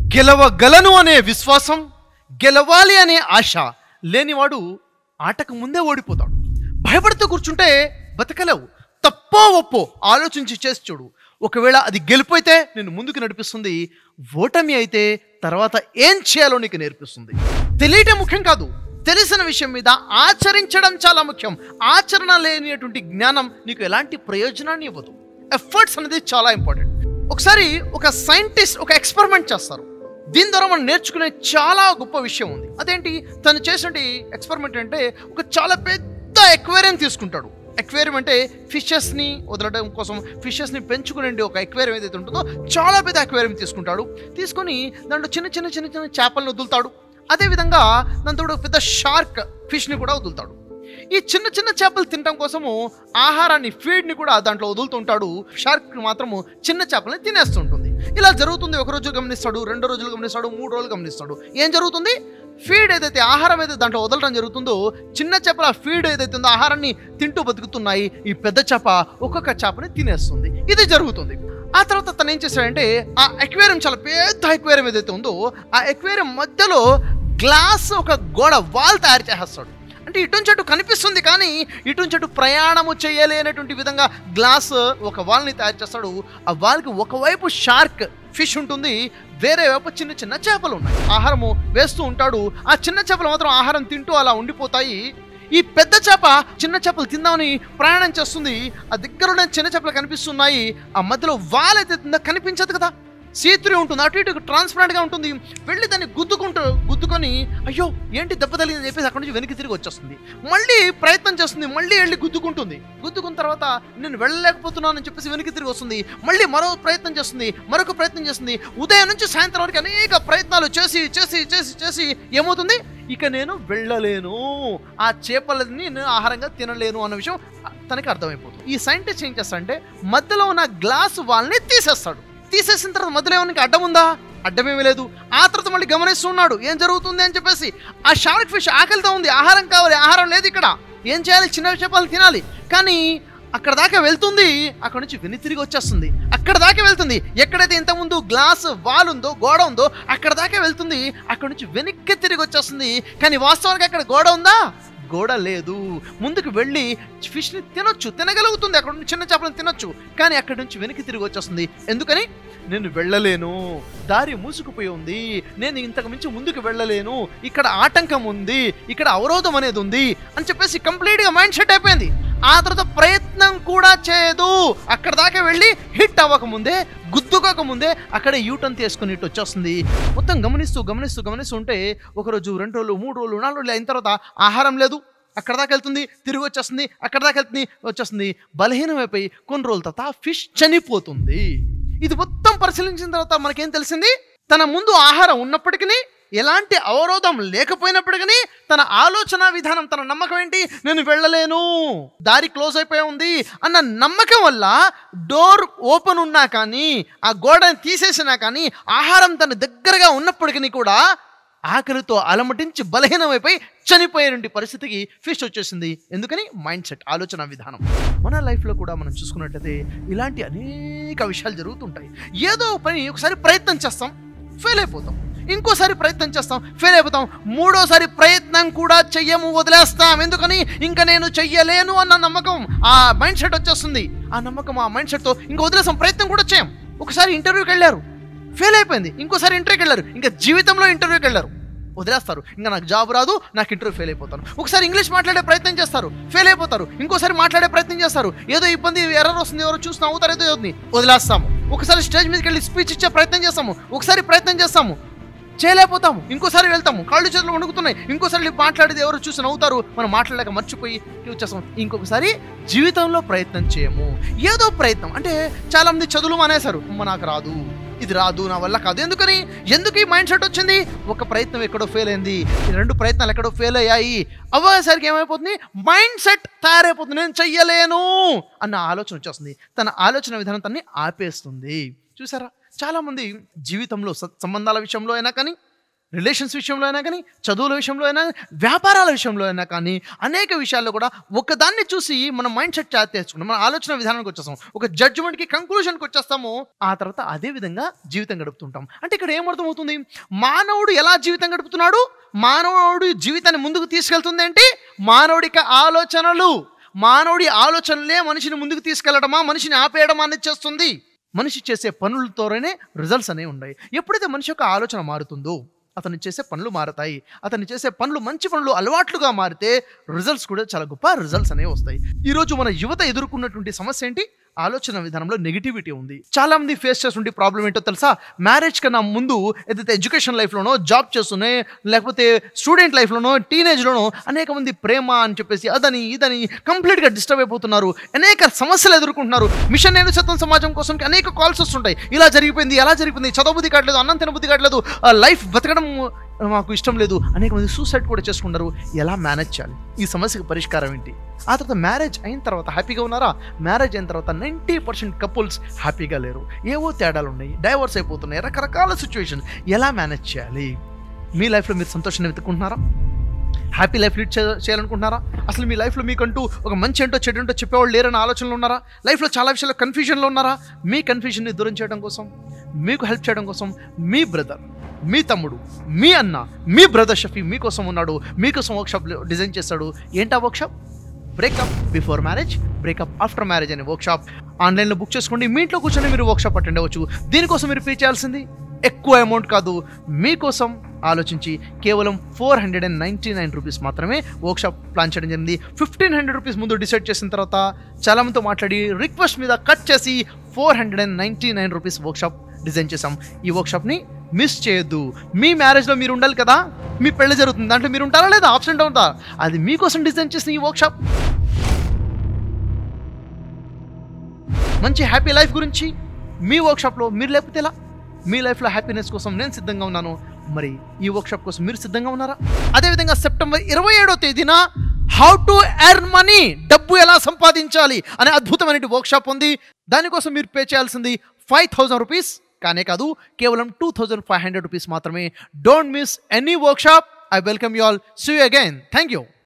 గెలవగలను అనే విశ్వాసం గెలవాలి అనే ఆశ లేనివాడు ఆటకు ముందే ఓడిపోతాడు భయపడుతూ కూర్చుంటే బతకలేవు తప్పో ఒప్పో ఆలోచించి చేసి చూడు ఒకవేళ అది గెలిపోతే నేను ముందుకు నడిపిస్తుంది ఓటమి అయితే తర్వాత ఏం చేయాలో నీకు నేర్పిస్తుంది తెలియటం ముఖ్యం కాదు తెలిసిన విషయం మీద ఆచరించడం చాలా ముఖ్యం ఆచరణ లేనిటువంటి జ్ఞానం నీకు ఎలాంటి ప్రయోజనాన్ని ఇవ్వదు ఎఫర్ట్స్ అనేది చాలా ఇంపార్టెంట్ ఒకసారి ఒక సైంటిస్ట్ ఒక ఎక్స్పెరిమెంట్ చేస్తారు దీని ద్వారా మనం నేర్చుకునే చాలా గొప్ప విషయం ఉంది అదేంటి తను చేసిన ఎక్స్పెరిమెంట్ అంటే ఒక చాలా పెద్ద ఎక్వేరియం తీసుకుంటాడు ఎక్వేరియం అంటే ఫిషెస్ని వదలడం కోసం ఫిషెస్ని పెంచుకునే ఒక ఎక్వేరియం ఏదైతే ఉంటుందో చాలా పెద్ద ఎక్వేరియం తీసుకుంటాడు తీసుకొని దాంట్లో చిన్న చిన్న చిన్న చిన్న చేపలను వదులుతాడు అదేవిధంగా దాంతో ఒక పెద్ద షార్క్ ఫిష్ని కూడా వదులుతాడు ఈ చిన్న చిన్న చేపలు తినడం కోసము ఆహారాన్ని ఫీడ్ని కూడా దాంట్లో వదులుతుంటాడు షార్క్ మాత్రము చిన్న చేపలని తినేస్తుంటుంది ఇలా జరుగుతుంది ఒక రోజు గమనిస్తాడు రెండు రోజులు గమనిస్తాడు మూడు రోజులు గమనిస్తాడు ఏం జరుగుతుంది ఫీడ్ ఏదైతే ఆహారం ఏదైతే దాంట్లో వదలడం జరుగుతుందో చిన్న చేపల ఫీడ్ ఏదైతే ఉందో ఆహారాన్ని తింటూ బతుకుతున్నాయి ఈ పెద్ద చేప ఒక్కొక్క చేపని తినేస్తుంది ఇది జరుగుతుంది ఆ తర్వాత తను ఏం చేశాడంటే ఆ ఎక్వేరియం చాలా పెద్ద ఎక్వేరియం ఏదైతే ఉందో ఆ ఎక్వేరియం మధ్యలో గ్లాస్ ఒక గోడ వాల్ తయారు చేసేస్తాడు అంటే ఇటు అటు కనిపిస్తుంది కానీ ఇటు అటు ప్రయాణము చేయలేనటువంటి విధంగా గ్లాస్ ఒక వాల్ని తయారు చేస్తాడు ఆ వాల్కి ఒకవైపు షార్క్ ఫిష్ ఉంటుంది వేరే వైపు చిన్న చిన్న చేపలు ఉన్నాయి ఆహారము వేస్తూ ఉంటాడు ఆ చిన్న చేపలు మాత్రం ఆహారం తింటూ అలా ఉండిపోతాయి ఈ పెద్ద చేప చిన్న చేపలు తిందామని ప్రయాణం చేస్తుంది ఆ దగ్గర ఉన్న చిన్న చేపలు కనిపిస్తున్నాయి ఆ మధ్యలో వాల్ అయితే ఉందో కనిపించదు కదా సీత్రి ఉంటుంది అటు ఇటు ట్రాన్స్పరెంట్ గా ఉంటుంది వెళ్ళి దాన్ని గుద్దుకుంటూ గుద్దుకొని అయ్యో ఏంటి దెబ్బ తగిలిందని చెప్పేసి అక్కడ నుంచి వెనక్కి తిరిగి వచ్చేస్తుంది మళ్ళీ ప్రయత్నం చేస్తుంది మళ్ళీ వెళ్ళి గుద్దుకుంటుంది గుద్దుకున్న తర్వాత నేను వెళ్ళలేకపోతున్నాను అని చెప్పేసి వెనక్కి తిరిగి వస్తుంది మళ్ళీ మరో ప్రయత్నం చేస్తుంది మరొక ప్రయత్నం చేస్తుంది ఉదయం నుంచి సాయంత్రం వరకు అనేక ప్రయత్నాలు చేసి చేసి చేసి చేసి ఏమవుతుంది ఇక నేను వెళ్ళలేను ఆ చేపలని నేను ఆహారంగా తినలేను అన్న విషయం తనకి అర్థమైపోతుంది ఈ సైంటిస్ట్ ఏం చేస్తాడంటే మధ్యలో ఉన్న గ్లాస్ వాళ్ళని తీసేస్తాడు తీసేసిన తర్వాత మధ్యలో ఏమైనా అడ్డం ఉందా అడ్డమేమీ లేదు ఆ తర్వాత మళ్ళీ గమనిస్తున్నాడు ఏం జరుగుతుంది అని చెప్పేసి ఆ షార్క్ ఫిష్ ఆకలితో ఉంది ఆహారం కావాలి ఆహారం లేదు ఇక్కడ ఏం చేయాలి చిన్న చేపలు తినాలి కానీ అక్కడ దాకా వెళ్తుంది అక్కడ నుంచి వెను తిరిగి వచ్చేస్తుంది అక్కడ దాకా వెళ్తుంది ఎక్కడైతే ఇంతకుముందు గ్లాస్ వాల్ ఉందో గోడ ఉందో అక్కడ దాకా వెళ్తుంది అక్కడ నుంచి వెనక్కి తిరిగి వచ్చేస్తుంది కానీ వాస్తవానికి అక్కడ గోడ ఉందా గోడ లేదు ముందుకు వెళ్ళి ఫిష్ని తినొచ్చు తినగలుగుతుంది అక్కడ నుంచి చిన్న చేపలను తినొచ్చు కానీ అక్కడి నుంచి వెనక్కి తిరిగి వచ్చేస్తుంది ఎందుకని నేను వెళ్ళలేను దారి మూసుకుపోయి ఉంది నేను ఇంతకు మించి ముందుకు వెళ్ళలేను ఇక్కడ ఆటంకం ఉంది ఇక్కడ అవరోధం అనేది ఉంది అని చెప్పేసి కంప్లీట్గా మైండ్ సెట్ అయిపోయింది ఆ తర్వాత ప్రయత్నం కూడా చేయదు అక్కడ దాకా వెళ్ళి హిట్ అవ్వకముందే గుద్దుకోకముందే అక్కడే యూటర్న్ తీసుకుని ఇటు వచ్చేస్తుంది మొత్తం గమనిస్తూ గమనిస్తూ గమనిస్తూ ఉంటే ఒకరోజు రెండు రోజులు మూడు రోజులు నాలుగు రోజులు అయిన తర్వాత ఆహారం లేదు అక్కడ దాకా వెళ్తుంది తిరిగి వచ్చేస్తుంది అక్కడ దాకా వెళ్తుంది వచ్చేస్తుంది బలహీనమైపోయి కొన్ని రోజుల తర్వాత ఆ ఫిష్ చనిపోతుంది ఇది మొత్తం పరిశీలించిన తర్వాత మనకేం తెలిసింది తన ముందు ఆహారం ఉన్నప్పటికీ ఎలాంటి అవరోధం లేకపోయినప్పటికీ తన ఆలోచన విధానం తన నమ్మకం ఏంటి నేను వెళ్ళలేను దారి క్లోజ్ అయిపోయి ఉంది అన్న నమ్మకం వల్ల డోర్ ఓపెన్ ఉన్నా కానీ ఆ గోడని తీసేసినా కానీ ఆహారం తన దగ్గరగా ఉన్నప్పటికీ కూడా ఆకలితో అలమటించి బలహీనమైపోయి చనిపోయేటువంటి పరిస్థితికి ఫిష్ వచ్చేసింది ఎందుకని మైండ్ సెట్ ఆలోచన విధానం మన లైఫ్లో కూడా మనం చూసుకున్నట్లయితే ఇలాంటి అనేక విషయాలు జరుగుతుంటాయి ఏదో పని ఒకసారి ప్రయత్నం చేస్తాం ఫెయిల్ అయిపోతాం ఇంకోసారి ప్రయత్నం చేస్తాం ఫెయిల్ అయిపోతాం మూడోసారి ప్రయత్నం కూడా చెయ్యము వదిలేస్తాం ఎందుకని ఇంకా నేను చెయ్యలేను అన్న నమ్మకం ఆ మైండ్ సెట్ వచ్చేస్తుంది ఆ నమ్మకం ఆ మైండ్ సెట్తో ఇంకా వదిలేస్తాం ప్రయత్నం కూడా చేయం ఒకసారి ఇంటర్వ్యూకి వెళ్ళారు ఫెయిల్ అయిపోయింది ఇంకోసారి ఇంటర్వ్యూకి వెళ్ళారు ఇంకా జీవితంలో ఇంటర్వ్యూకి వెళ్ళారు వదిలేస్తారు ఇంకా నాకు జాబ్ రాదు నాకు ఇంటర్వ్యూ ఫెయిల్ అయిపోతాను ఒకసారి ఇంగ్లీష్ మాట్లాడే ప్రయత్నం చేస్తారు ఫెయిల్ అయిపోతారు ఇంకోసారి మాట్లాడే ప్రయత్నం చేస్తారు ఏదో ఇబ్బంది ఎర్రర్ వస్తుంది ఎవరో చూసిన అవుతారు ఏదో అవుతుంది వదిలేస్తాము ఒకసారి స్టేజ్ మీదకి వెళ్ళి స్పీచ్ ఇచ్చే ప్రయత్నం చేస్తాము ఒకసారి ప్రయత్నం చేస్తాము చేయలేకపోతాము ఇంకోసారి వెళ్తాము కాళ్ళు చేతులు వణుకుతున్నాయి ఇంకోసారి వెళ్ళి మాట్లాడేది ఎవరు చూసి నవ్వుతారు మనం మాట్లాడలేక మర్చిపోయి వచ్చేస్తాం ఇంకొకసారి జీవితంలో ప్రయత్నం చేయము ఏదో ప్రయత్నం అంటే చాలా మంది చదువులు మానేశారు అమ్మ నాకు రాదు ఇది రాదు నా వల్ల కాదు ఎందుకని ఎందుకు ఈ మైండ్ సెట్ వచ్చింది ఒక ప్రయత్నం ఎక్కడో ఫెయిల్ అయింది ఈ రెండు ప్రయత్నాలు ఎక్కడో ఫెయిల్ అయ్యాయి అవ్వేసరికి ఏమైపోతుంది మైండ్ సెట్ తయారైపోతుంది నేను చెయ్యలేను అన్న ఆలోచన వచ్చేస్తుంది తన ఆలోచన విధానం తన్ని ఆపేస్తుంది చూసారా చాలామంది జీవితంలో సత్ సంబంధాల విషయంలో అయినా కానీ రిలేషన్స్ విషయంలో అయినా కానీ చదువుల విషయంలో అయినా వ్యాపారాల విషయంలో అయినా కానీ అనేక విషయాల్లో కూడా ఒకదాన్ని చూసి మన మైండ్ సెట్ చేసుకుంటాం మన ఆలోచన విధానానికి వచ్చేస్తాం ఒక జడ్జిమెంట్కి కంక్లూషన్కి వచ్చేస్తాము ఆ తర్వాత అదే విధంగా జీవితం గడుపుతుంటాం అంటే ఇక్కడ ఏమర్థమవుతుంది మానవుడు ఎలా జీవితం గడుపుతున్నాడు మానవుడు జీవితాన్ని ముందుకు తీసుకెళ్తుంది ఏంటి మానవుడిక ఆలోచనలు మానవుడి ఆలోచనలే మనిషిని ముందుకు తీసుకెళ్లడమా మనిషిని ఆపేయడమా అనేది చేస్తుంది మనిషి చేసే పనులతోనే రిజల్ట్స్ అనేవి ఉన్నాయి ఎప్పుడైతే మనిషి యొక్క ఆలోచన మారుతుందో అతను చేసే పనులు మారతాయి అతను చేసే పనులు మంచి పనులు అలవాట్లుగా మారితే రిజల్ట్స్ కూడా చాలా గొప్ప రిజల్ట్స్ అనేవి వస్తాయి ఈరోజు మన యువత ఎదుర్కొన్నటువంటి సమస్య ఏంటి ఆలోచన విధానంలో నెగిటివిటీ ఉంది చాలా మంది ఫేస్ చేస్తుంటే ప్రాబ్లం ఏంటో తెలుసా మ్యారేజ్ కన్నా ముందు ఏదైతే ఎడ్యుకేషన్ లైఫ్లోనో జాబ్ చేస్తూనే లేకపోతే స్టూడెంట్ లైఫ్లోనో టీనేజ్లోనో అనేక మంది ప్రేమ అని చెప్పేసి అదని ఇదని కంప్లీట్గా డిస్టర్బ్ అయిపోతున్నారు అనేక సమస్యలు ఎదుర్కొంటున్నారు మిషన్ నేను శాతం సమాజం కోసం అనేక కాల్స్ వస్తుంటాయి ఇలా జరిగిపోయింది ఎలా జరిగిపోయింది చదవబుద్ధి కావట్లేదు అన్నం తినబుద్ధి కావట్లేదు లైఫ్ బతకడం మాకు ఇష్టం లేదు అనేక మంది సూసైడ్ కూడా చేసుకుంటారు ఎలా మేనేజ్ చేయాలి ఈ సమస్యకు పరిష్కారం ఏంటి ఆ తర్వాత మ్యారేజ్ అయిన తర్వాత హ్యాపీగా ఉన్నారా మ్యారేజ్ అయిన తర్వాత నైంటీ పర్సెంట్ కపుల్స్ హ్యాపీగా లేరు ఏవో తేడాలు ఉన్నాయి డైవర్స్ అయిపోతున్నాయి రకరకాల సిచ్యువేషన్ ఎలా మేనేజ్ చేయాలి మీ లైఫ్లో మీరు సంతోషాన్ని వెతుక్కుంటున్నారా హ్యాపీ లైఫ్ లీడ్ చే చేయాలనుకుంటున్నారా అసలు మీ లైఫ్లో మీకంటూ ఒక మంచి ఏంటో చెడు ఏంటో చెప్పేవాళ్ళు లేరని ఆలోచనలు ఉన్నారా లైఫ్లో చాలా విషయాల్లో కన్ఫ్యూజన్లో ఉన్నారా మీ కన్ఫ్యూజన్ని దూరం చేయడం కోసం మీకు హెల్ప్ చేయడం కోసం మీ బ్రదర్ మీ తమ్ముడు మీ అన్న మీ బ్రదర్ షఫీ మీకోసం ఉన్నాడు మీకోసం వర్క్షాప్ డిజైన్ చేస్తాడు ఏంటా workshop breakup before marriage breakup after marriage అనే వర్క్షాప్ ఆన్లైన్లో బుక్ చేసుకోండి మీ ఇంట్లో కూర్చొని మీరు వర్క్షాప్ అటెండ్ అవ్వచ్చు దీనికోసం మీరు పే చేయాల్సింది ఎక్కువ అమౌంట్ కాదు మీకోసం ఆలోచించి కేవలం four hundred and ninety nine rupees మాత్రమే వర్క్షాప్ ప్లాన్ చేయడం జరిగింది ఫిఫ్టీన్ హండ్రెడ్ రూపీస్ ముందు డిసైడ్ చేసిన తర్వాత చాలామందితో మాట్లాడి రిక్వెస్ట్ మీద కట్ చేసి four hundred and ninety nine rupees workshop design చేసాం ఈ వర్క్షాప్ని మిస్ చేయొద్దు మీ మ్యారేజ్లో మీరు ఉండాలి కదా మీ పెళ్లి జరుగుతుంది దాంట్లో మీరు ఉంటారా లేదా ఆప్షన్ ఉంటారా అది మీకోసం డిజైన్ చేసిన ఈ వర్క్షాప్ మంచి హ్యాపీ లైఫ్ గురించి మీ వర్క్షాప్లో మీరు లేకపోతే ఎలా మీ లైఫ్లో హ్యాపీనెస్ కోసం నేను సిద్ధంగా ఉన్నాను మరి ఈ వర్క్షాప్ కోసం మీరు సిద్ధంగా ఉన్నారా అదేవిధంగా సెప్టెంబర్ ఇరవై ఏడో తేదీన హౌ టు ఎర్న్ మనీ డబ్బు ఎలా సంపాదించాలి అనే అద్భుతమైన వర్క్షాప్ ఉంది దానికోసం మీరు పే చేయాల్సింది ఫైవ్ థౌజండ్ రూపీస్ కానే కాదు కేవలం two thousand five hundred rupees మాత్రమే don't miss any workshop I welcome you all see you again thank you